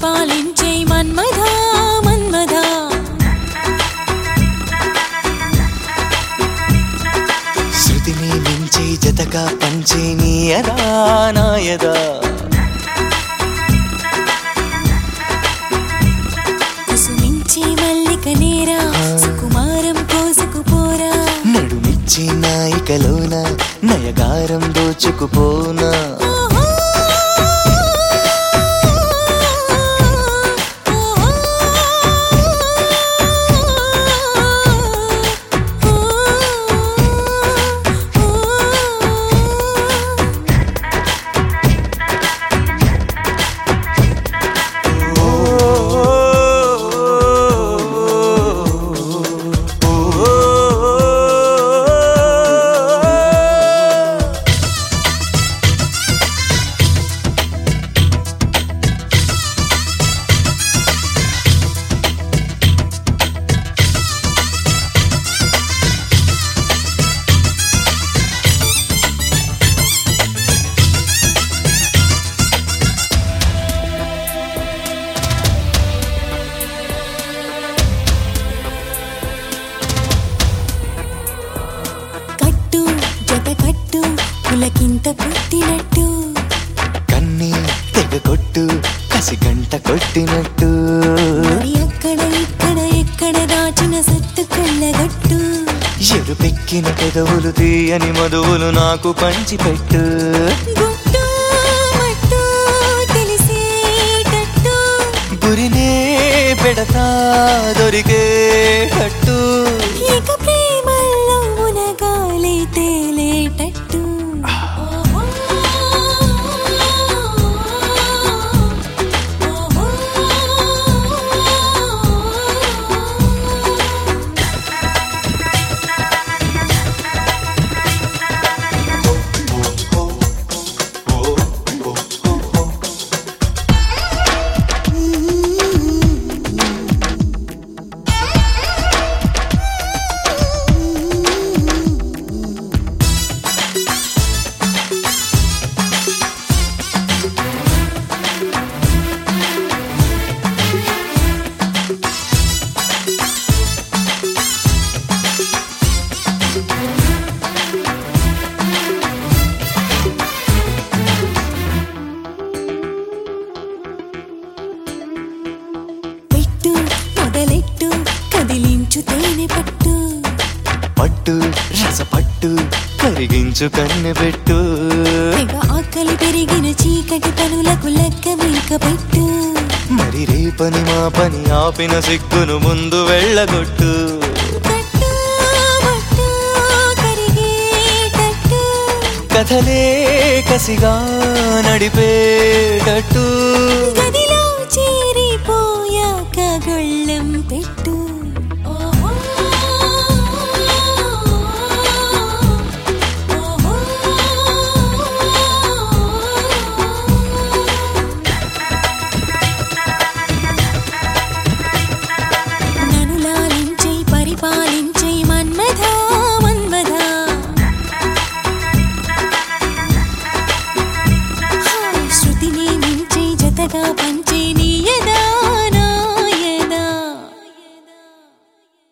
పరిపాలించే మన్మధా మన్మధా శృతిని మించి జతగా పంచే నీ అదా నాయదా కుసుమించే మల్లిక నేరా సుకుమారం కోసుకుపోరా నడుమిచ్చి నాయికలోన నయగారం దోచుకుపోనా ఓహో కట్టు జత కట్టు పులకింత పుట్టినట్టు కన్ని తెగ కొట్టు కసి గంట కొట్టినట్టు మరి అక్కడ ఇక్కడ ఎక్కడ దాచిన సత్తు కొల్లగట్టు ఎరుపెక్కిన పెదవులు తీయని మధువులు నాకు పంచిపెట్టు గుట్టు మట్టు తెలిసేటట్టు గురినే పెడతా దొరికేటట్టు ఇక ప్రేమల్లో మునగాలి తేలేటట్టు పెట్టు మొదలెట్టు కదిలించు తేనె పట్టు పట్టు రసపట్టు కరిగించు కన్నె పెట్టు తెగ ఆకలి పెరిగిన చీకటి పనులకు లెక్క మీక పెట్టు మరి రేపని మా పని ఆపిన సిగ్గును ముందు వెళ్ళగొట్టు కట్టు మట్టు కరిగేటట్టు కథలే కసిగా నడిపేటట్టు గదిలో చేరిపోయాక గొళ్ళెం పెట్టు ఓహో ఓహో నన్ను లాలించే పరిపాలించే మన్మధా మన్మధా శృతిని మించే జతగా పంచే నీ